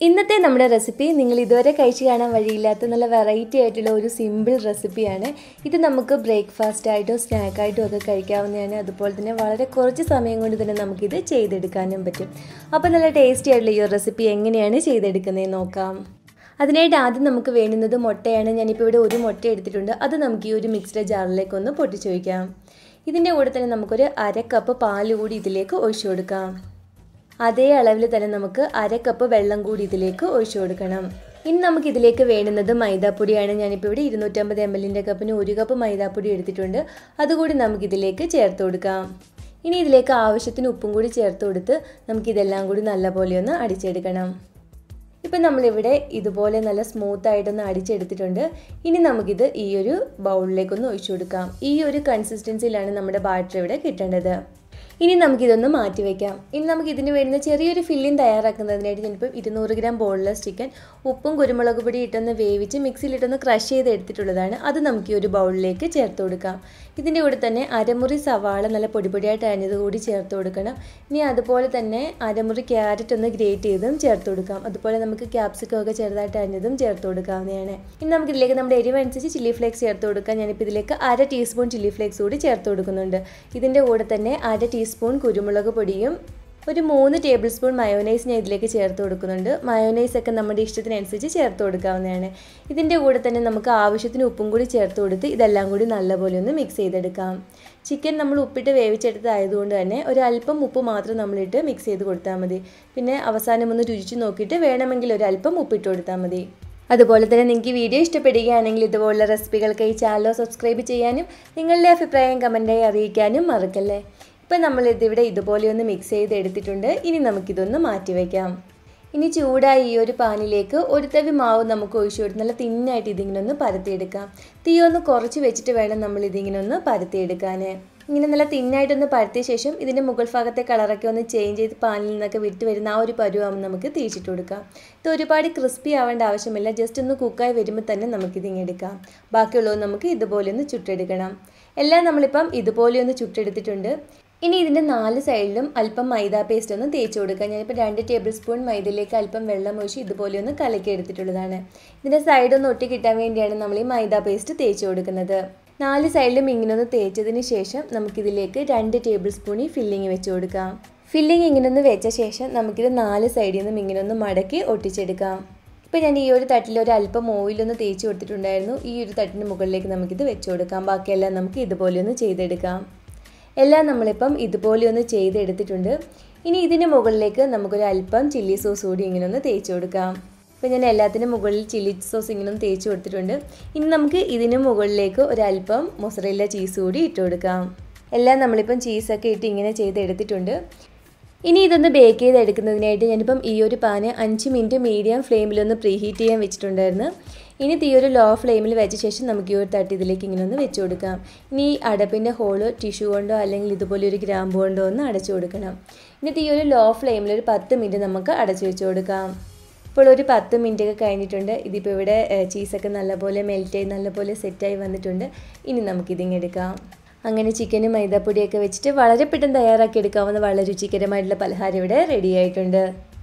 ഇന്നത്തെ നമ്മുടെ റെസിപ്പി നിങ്ങൾ ഇതുവരെ കഴിച്ചു കാണാൻ വഴിയില്ലാത്ത നല്ല വെറൈറ്റി ആയിട്ടുള്ള ഒരു സിമ്പിൾ റെസിപ്പിയാണ് ഇത് നമുക്ക് ബ്രേക്ക്ഫാസ്റ്റ് ആയിട്ടോ സ്നാക്കായിട്ടോ ഒക്കെ കഴിക്കാവുന്നതാണ് അതുപോലെ തന്നെ വളരെ കുറച്ച് സമയം കൊണ്ട് തന്നെ നമുക്കിത് ചെയ്തെടുക്കാനും പറ്റും അപ്പോൾ നല്ല ടേസ്റ്റി ആയിട്ടുള്ള ഈ ഒരു റെസിപ്പി എങ്ങനെയാണ് ചെയ്തെടുക്കുന്നത് നോക്കാം അതിനായിട്ട് ആദ്യം നമുക്ക് വേണ്ടുന്നത് മുട്ടയാണ് ഞാനിപ്പോൾ ഇവിടെ ഒരു മുട്ട എടുത്തിട്ടുണ്ട് അത് നമുക്ക് ഈ ഒരു മിക്സ്ഡ് ജാറിലേക്ക് ഒന്ന് പൊട്ടിച്ചു വയ്ക്കാം ഇതിൻ്റെ കൂടെ തന്നെ നമുക്കൊരു അര കപ്പ് പാല് കൂടി ഇതിലേക്ക് ഒഴിച്ചു കൊടുക്കാം അതേ അളവിൽ തന്നെ നമുക്ക് അര കപ്പ് വെള്ളം കൂടി ഇതിലേക്ക് ഒഴിച്ചു കൊടുക്കണം ഇനി നമുക്ക് ഇതിലേക്ക് വേണ്ടുന്നത് മൈദാപ്പൊടിയാണ് ഞാനിപ്പോൾ ഇവിടെ ഇരുന്നൂറ്റമ്പത് എം എല്ലിൻ്റെ കപ്പിന് ഒരു കപ്പ് മൈദാപ്പൊടി എടുത്തിട്ടുണ്ട് അതുകൂടി നമുക്ക് ഇതിലേക്ക് ചേർത്ത് കൊടുക്കാം ഇനി ഇതിലേക്ക് ആവശ്യത്തിന് ഉപ്പും കൂടി ചേർത്ത് കൊടുത്ത് നമുക്കിതെല്ലാം കൂടി നല്ലപോലെ ഒന്ന് അടിച്ചെടുക്കണം ഇപ്പം നമ്മളിവിടെ ഇതുപോലെ നല്ല സ്മൂത്ത് ആയിട്ടൊന്ന് അടിച്ചെടുത്തിട്ടുണ്ട് ഇനി നമുക്കിത് ഈ ഒരു ബൗളിലേക്കൊന്ന് ഒഴിച്ചു കൊടുക്കാം ഈ ഒരു കൺസിസ്റ്റൻസിയിലാണ് നമ്മുടെ ബാറ്റർ ഇവിടെ കിട്ടേണ്ടത് ഇനി നമുക്കിതൊന്ന് മാറ്റി വയ്ക്കാം ഇനി നമുക്ക് ഇതിന് വേണ്ടുന്ന ചെറിയൊരു ഫില്ലിംഗ് തയ്യാറാക്കുന്നതിനായിട്ട് ഞാനിപ്പോൾ ഇരുന്നൂറ് ഗ്രാം ബോൺലെസ് ചിക്കൻ ഉപ്പും കുരുമുളക് പൊടി ഇട്ടൊന്ന് വേവിച്ച് മിക്സിയിലിട്ടൊന്ന് ക്രഷ് ചെയ്ത് എടുത്തിട്ടുള്ളതാണ് അത് നമുക്ക് ഈ ഒരു ബൗളിലേക്ക് ചേർത്ത് കൊടുക്കാം ഇതിൻ്റെ കൂടെ തന്നെ അരമുറി സവാള നല്ല പൊടിപൊടിയായിട്ട് അരിഞ്ഞത് കൂടി ചേർത്ത് കൊടുക്കണം ഇനി അതുപോലെ തന്നെ അരമുറി ക്യാരറ്റ് ഒന്ന് ഗ്രേറ്റ് ചെയ്തും ചേർത്ത് കൊടുക്കാം അതുപോലെ നമുക്ക് ക്യാപ്സിക്കം ഒക്കെ ചെറുതായിട്ട് അരിഞ്ഞതും ചേർത്ത് കൊടുക്കാവുന്നതാണ് ഇനി നമുക്ക് ഇതിലേക്ക് നമ്മുടെ എരിവ് അനുസരിച്ച് ചില്ലി ഫ്ലേക്സ് ചേർത്ത് കൊടുക്കാം ഞാനിപ്പോൾ ഇതിലേക്ക് അര ടീസ്പൂൺ ചില്ലി ഫ്ലേക്സ് കൂടി ചേർത്ത് കൊടുക്കുന്നുണ്ട് ഇതിൻ്റെ കൂടെ തന്നെ അര ടീസ്പൂൺ കുരുമുളക് പൊടിയും ഒരു മൂന്ന് ടേബിൾ സ്പൂൺ മയോനൈസ് ഞാൻ ഇതിലേക്ക് ചേർത്ത് കൊടുക്കുന്നുണ്ട് മയോനൈസ് ഒക്കെ നമ്മുടെ ഇഷ്ടത്തിനനുസരിച്ച് ചേർത്ത് കൊടുക്കാവുന്നതാണ് ഇതിൻ്റെ കൂടെ തന്നെ നമുക്ക് ആവശ്യത്തിന് ഉപ്പും കൂടി ചേർത്ത് കൊടുത്ത് ഇതെല്ലാം കൂടി നല്ലപോലെ ഒന്ന് മിക്സ് ചെയ്തെടുക്കാം ചിക്കൻ നമ്മൾ ഉപ്പിട്ട് വേവിച്ചെടുത്തതായതുകൊണ്ട് തന്നെ ഒരു അല്പം ഉപ്പ് മാത്രം നമ്മളിട്ട് മിക്സ് ചെയ്ത് കൊടുത്താൽ മതി പിന്നെ അവസാനം ഒന്ന് രുചിച്ച് നോക്കിയിട്ട് വേണമെങ്കിൽ ഒരു അല്പം ഉപ്പിട്ട് കൊടുത്താൽ മതി അതുപോലെ തന്നെ നിങ്ങൾക്ക് വീഡിയോ ഇഷ്ടപ്പെടുകയാണെങ്കിൽ ഇതുപോലുള്ള റെസിപ്പികൾക്ക് ഈ ചാനൽ സബ്സ്ക്രൈബ് ചെയ്യാനും നിങ്ങളുടെ അഭിപ്രായം കമൻറ്റായി അറിയിക്കാനും മറക്കല്ലേ ഇപ്പം നമ്മൾ ഇതിവിടെ ഇതുപോലെ ഒന്ന് മിക്സ് ചെയ്ത് എടുത്തിട്ടുണ്ട് ഇനി നമുക്കിതൊന്ന് മാറ്റി വയ്ക്കാം ഇനി ചൂടായ ഈ ഒരു പാനിലേക്ക് ഒരു തവി മാവ് നമുക്ക് ഒഴിച്ചു കൊടുത്ത് നല്ല തിന്നായിട്ട് ഇതിങ്ങനെ ഒന്ന് പരത്തിയെടുക്കാം തീ ഒന്ന് കുറച്ച് വെച്ചിട്ട് വേണം നമ്മൾ ഇതിങ്ങനെ ഒന്ന് പരത്തിയെടുക്കാൻ ഇങ്ങനെ നല്ല തിന്നായിട്ടൊന്ന് പരത്തിയ ശേഷം ഇതിൻ്റെ മുകൾ ഭാഗത്തെ കളറൊക്കെ ഒന്ന് ചേഞ്ച് ചെയ്ത് പാനിൽ നിന്നൊക്കെ വിട്ട് വരുന്ന ആ ഒരു പരുവാകുമ്പോൾ നമുക്ക് തിരിച്ചിട്ട് കൊടുക്കാം ഇത് ഒരുപാട് ക്രിസ്പി ആവേണ്ട ആവശ്യമില്ല ജസ്റ്റ് ഒന്ന് കുക്കായി വരുമ്പോൾ തന്നെ നമുക്കിത് ഇങ്ങെടുക്കാം ബാക്കിയുള്ളത് നമുക്ക് ഇതുപോലെ ഒന്ന് ചുട്ടെടുക്കണം എല്ലാം നമ്മളിപ്പം ഇതുപോലെ ഒന്ന് ചുട്ടെടുത്തിട്ടുണ്ട് ഇനി ഇതിൻ്റെ നാല് സൈഡിലും അല്പം മൈദ പേസ്റ്റ് ഒന്ന് തേച്ച് കൊടുക്കുക ഞാനിപ്പോൾ രണ്ട് ടേബിൾ സ്പൂൺ മൈദയിലേക്ക് അല്പം വെള്ളം ഒഴിച്ച് ഇതുപോലെ ഒന്ന് കലക്കി എടുത്തിട്ടുള്ളതാണ് ഇതിൻ്റെ സൈഡൊന്ന് ഒട്ടി കിട്ടാൻ വേണ്ടിയാണ് നമ്മൾ ഈ മൈദ പേസ്റ്റ് തേച്ച് കൊടുക്കുന്നത് നാല് സൈഡിലും ഇങ്ങനെ ഒന്ന് തേച്ചതിന് ശേഷം നമുക്കിതിലേക്ക് രണ്ട് ടേബിൾ സ്പൂൺ ഈ ഫില്ലിങ് വെച്ച് കൊടുക്കാം ഫില്ലിങ് ഇങ്ങനെ ഒന്ന് വെച്ച ശേഷം നമുക്കിത് നാല് സൈഡിൽ നിന്നും ഇങ്ങനെ ഒന്ന് മടക്കി ഒട്ടിച്ചെടുക്കാം ഇപ്പോൾ ഞാൻ ഈ ഒരു തട്ടിൽ ഒരു അല്പം ഓയിലൊന്ന് തേച്ച് കൊടുത്തിട്ടുണ്ടായിരുന്നു ഈ ഒരു തട്ടിന് മുകളിലേക്ക് നമുക്കിത് വെച്ച് കൊടുക്കാം ബാക്കിയെല്ലാം നമുക്ക് ഇതുപോലെ ഒന്ന് ചെയ്തെടുക്കാം എല്ലാം നമ്മളിപ്പം ഇതുപോലെ ഒന്ന് ചെയ്തെടുത്തിട്ടുണ്ട് ഇനി ഇതിന് മുകളിലേക്ക് നമുക്കൊരു അല്പം ചില്ലി സോസ് കൂടി ഇങ്ങനെ ഒന്ന് തേച്ച് കൊടുക്കാം അപ്പോൾ ഞാൻ എല്ലാത്തിനും മുകളിൽ ചില്ലി സോസ് ഇങ്ങനെ ഒന്ന് തേച്ച് കൊടുത്തിട്ടുണ്ട് ഇനി നമുക്ക് ഇതിന് മുകളിലേക്ക് ഒരല്പം മൊസറല്ല ചീസ് കൂടി ഇട്ട് കൊടുക്കാം എല്ലാം നമ്മളിപ്പം ചീസൊക്കെ ഇട്ട് ഇങ്ങനെ ചെയ്തെടുത്തിട്ടുണ്ട് ഇനി ഇതൊന്ന് ബേക്ക് ചെയ്ത് എടുക്കുന്നതിനായിട്ട് ഞാനിപ്പം ഈ ഒരു പാന് അഞ്ച് മിനിറ്റ് മീഡിയം ഫ്ലെയിമിലൊന്ന് പ്രീ ഹീറ്റ് ചെയ്യാൻ വെച്ചിട്ടുണ്ടായിരുന്നു ഇനി തീ ഒരു ലോ ഫ്ലെയിമിൽ വെച്ച ശേഷം നമുക്ക് ഈ ഒരു തട്ട് ഇതിലേക്ക് ഇങ്ങനെ ഒന്ന് വെച്ച് കൊടുക്കാം ഇനി ഈ അടപ്പിൻ്റെ ഹോള് ടിഷ്യൂ കൊണ്ടോ അല്ലെങ്കിൽ ഇതുപോലെ ഒരു ഗ്രാമ്പ് കൊണ്ടോ ഒന്ന് അടച്ചു കൊടുക്കണം ഇനി തീ ഒരു ലോ ഫ്ലെയിമിൽ ഒരു പത്ത് മിനിറ്റ് നമുക്ക് അടച്ചു വെച്ച് കൊടുക്കാം ഇപ്പോൾ ഒരു പത്ത് മിനിറ്റ് ഒക്കെ കഴിഞ്ഞിട്ടുണ്ട് ഇതിപ്പോൾ ഇവിടെ ചീസൊക്കെ നല്ലപോലെ മെൽറ്റ് ആയി നല്ലപോലെ സെറ്റായി വന്നിട്ടുണ്ട് ഇനി നമുക്കിതിങ്ങെടുക്കാം അങ്ങനെ ചിക്കനും മൈദാപ്പൊടിയൊക്കെ വെച്ചിട്ട് വളരെ പെട്ടെന്ന് തയ്യാറാക്കി എടുക്കാവുന്ന വളരെ രുചികരമായിട്ടുള്ള പലഹാരം ഇവിടെ റെഡി ആയിട്ടുണ്ട്